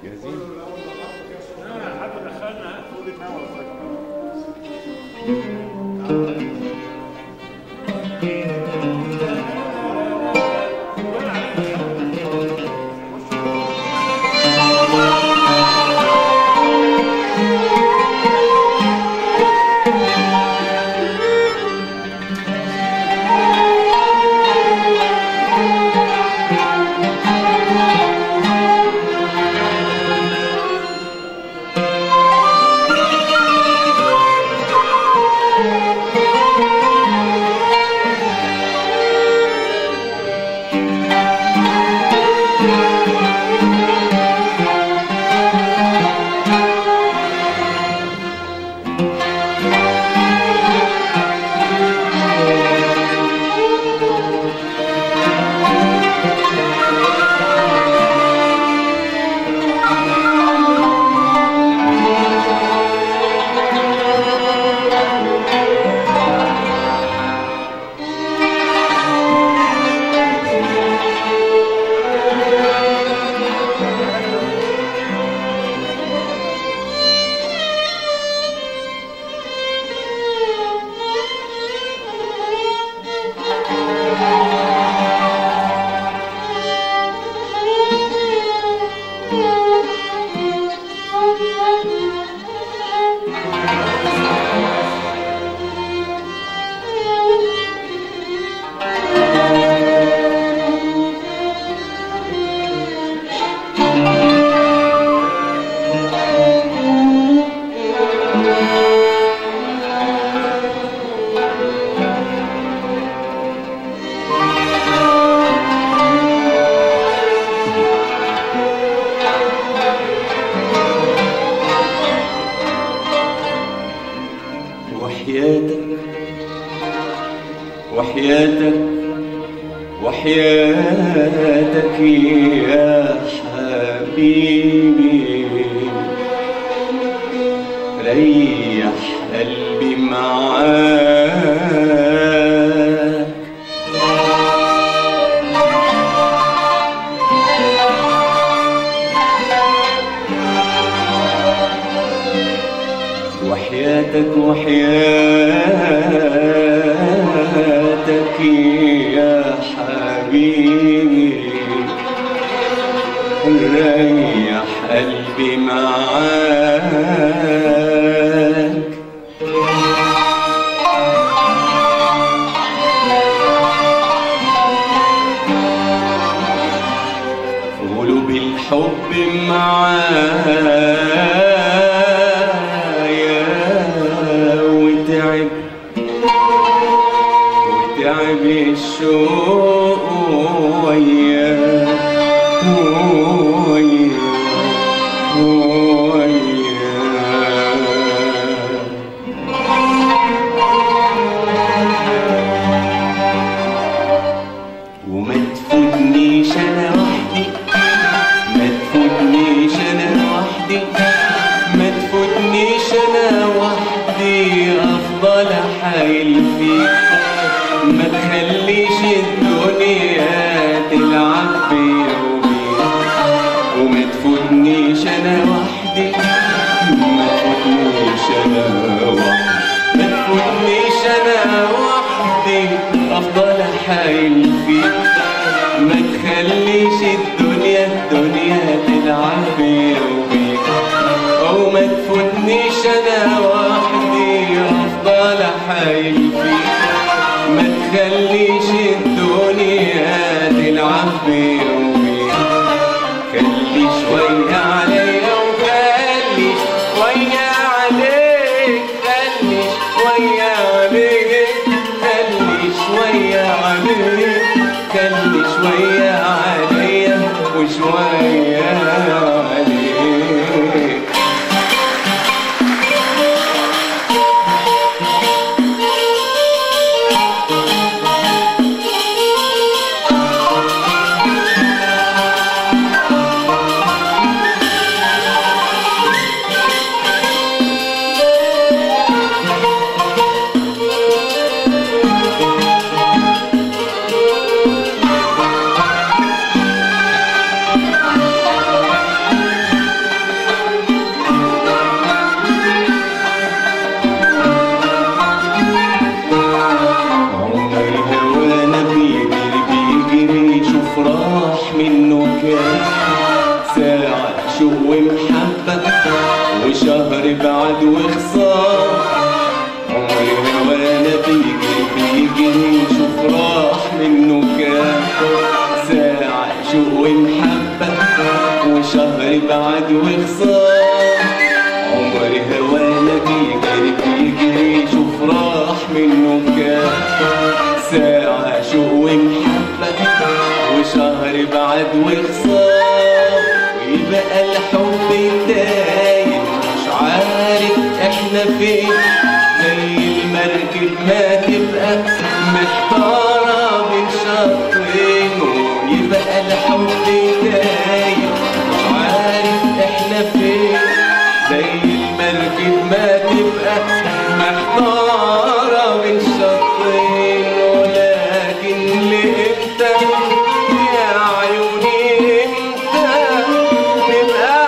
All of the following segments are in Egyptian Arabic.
جاهزين وحياتك وحياتك وحياتك يا حبيبي ريح قلبي معاك وحياتك وحياتك يا حبيبي ريح قلبي معاك قولوا بالحب معايا وتعب وتعب الشوق وياك وياك وياك وما تفوتنيش انا وحدي ما تفوتنيش انا وحدي ما تفوتنيش انا وحدي افضل احايل فيك ما تخليش الدنيا تلعب بيا وبيك وما تفوتنيش انا وحدي ما تفوتنيش انا وحدي ما تفوتنيش انا وحدي افضل احايل فيك ما تخليش الدنيا الدنيا تلعب بيا وبيك او ما تفوتنيش انا وحدي افضل احايل فيك ما تخليش الدنيا تلعب بيا وبيك خلي شوية عليا وخلي شوية عليك خلي شوية عليك خلي شوية عليك خلي شوية عليا وشوية عليك منه كام ساعة شوق ومحبة وشهر بعد وخسار عمري هوانا بيجري بيجري شوف راح منه كام ساعة شوق ومحبة وشهر بعد وخسار عمري هوانا بيجري بيجري شوف راح منه كام ساعة شوق ومحبة وشهر بعد وخسار ويبقى الحب دايم مش عارف احنا فين زي المركب ما تبقى محتارة بين شطين ويبقى الحب دايم مش عارف احنا فين زي المركب ما تبقى محتارة بين شطين ولكن لإمتى يا عيوني امتى نبقى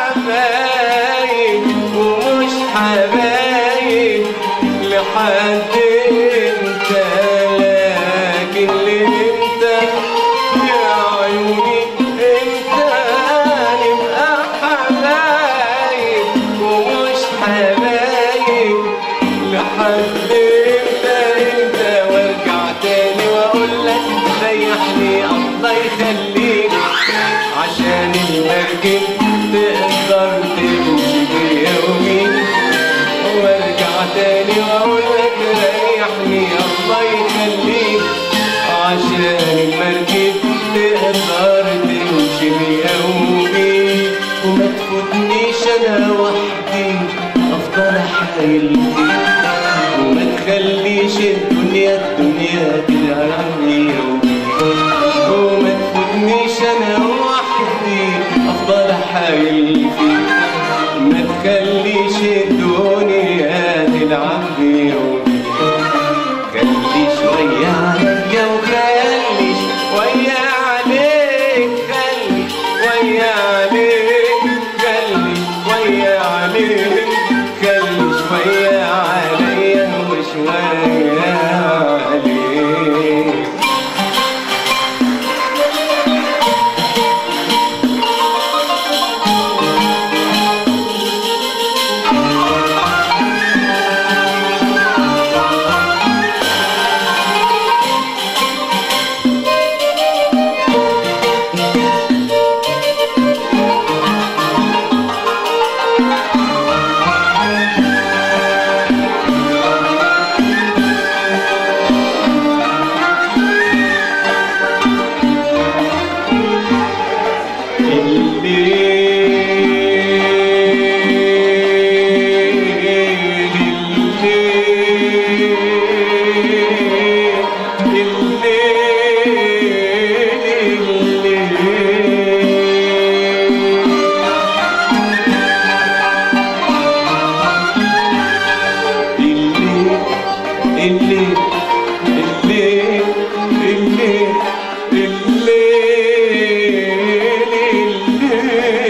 حبايب ومش حبايب لحد امتى لكن لامتى يا عيوني امتى نبقى حبايب ومش حبايب لحد امتى امتى وارجع تاني واقول لك ريحني الله يخليك عشان المركب تقدر تمشي بيومي وارجع تاني واقول لك ريحني الله يخليك عشان المركب تقدر تمشي بيومي وما تفوتنيش انا وحدي افضل حايل فيك وما تخليش الدنيا الدنيا تلعب عني وما تفوتنيش انا وحدي افضل حايل فيك ما تخليش الدنيا تلعب بي خلي شوية عليا وخلي شوية عليك خلي شوية عليك خلي شوية عليك خلي شوية عليا وشوية عليك الليل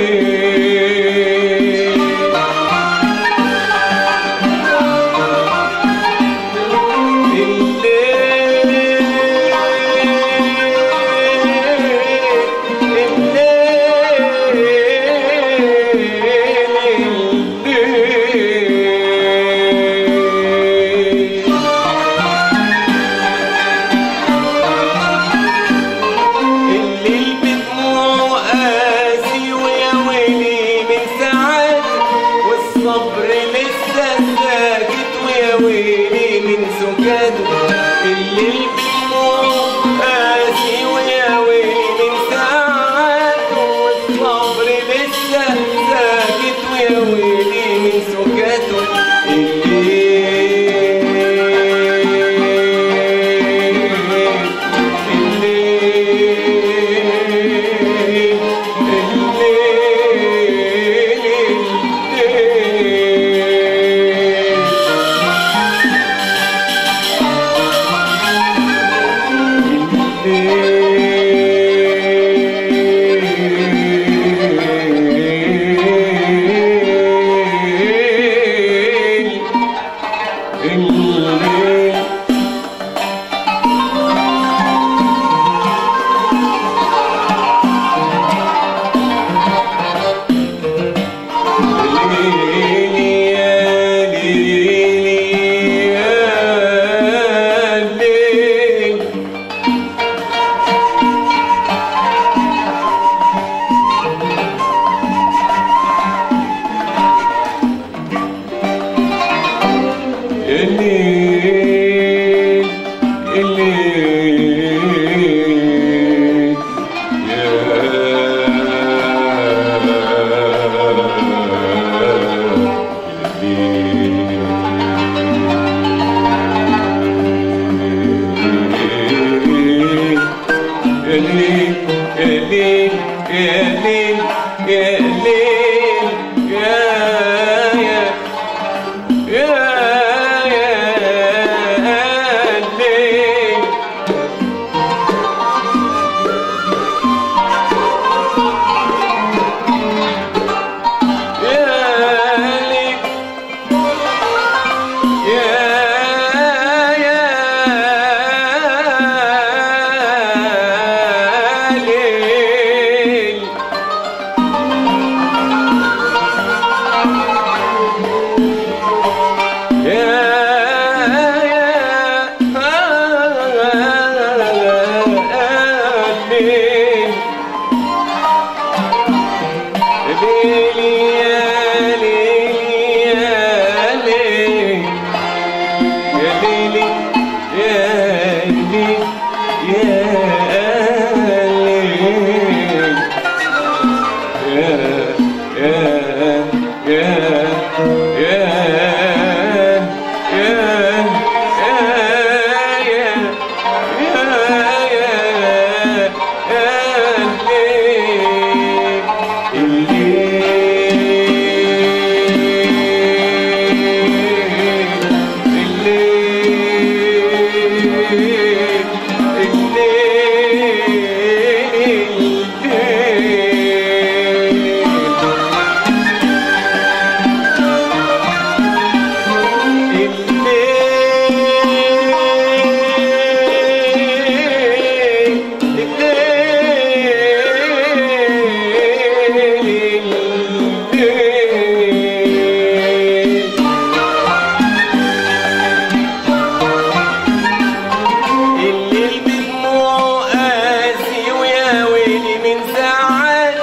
الليل بدموعه قاسي ويا ويلي من ساعات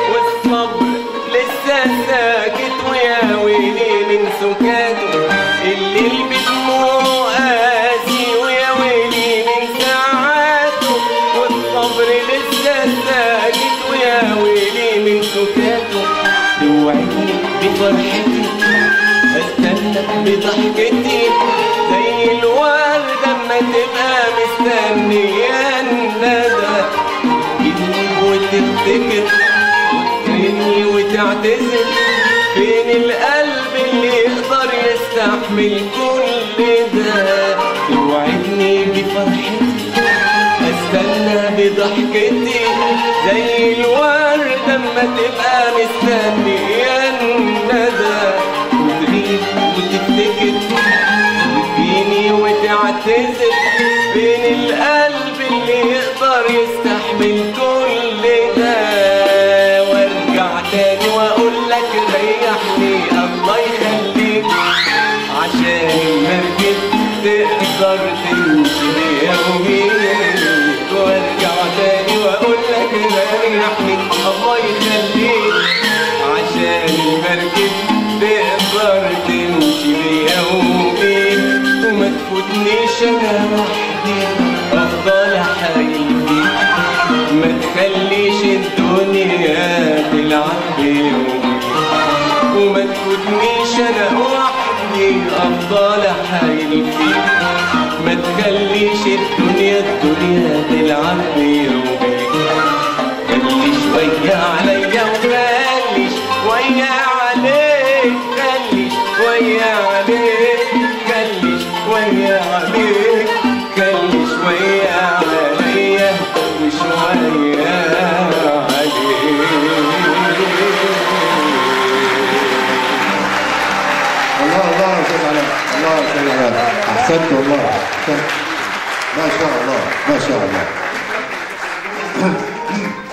والصبر لسه ساكت ويا ويلي من سكاته الليل بدموعه قاسي ويا ويلي من ساعاته والصبر لسه ساكت ويا ويلي من سكاته توعدني بفرحتي استنى بضحكتي زي الوردة اما تبقى مستنية الندى تجيبني وتفتكر وترني وتعتذر فين القلب اللي يقدر يستحمل كل ده توعدني بفرحتي استنى بضحكتي زي الوردة اما تبقى مستنية الندى وتغيب وتفتكر وتجيني وتعتذر بين القلب اللي يقدر يستحمل كل ده وارجع تاني واقول لك ريحني الله يخليك عشان المركب تقدر تمشي بيا وبيك وارجع تاني واقول لك ريحني الله يخليك عشان المركب تقدر تمشي بيا وبيك وما تفوتنيش انا وحدي افضل احايل فيك ما تخليش الدنيا تلعب بيومي وما تفوتنيش انا وحدي افضل احايل فيك ما تخليش الدنيا الدنيا تلعب بيومي خلي شوية عليا وخلي شوية عليك خلي شوية عليك خلي شوية عليك خلي شوية عليا وشوية عليك الله الله يا استاذ علاء الله يا استاذ علاء احسنت والله احسنت ما شاء الله ما شاء الله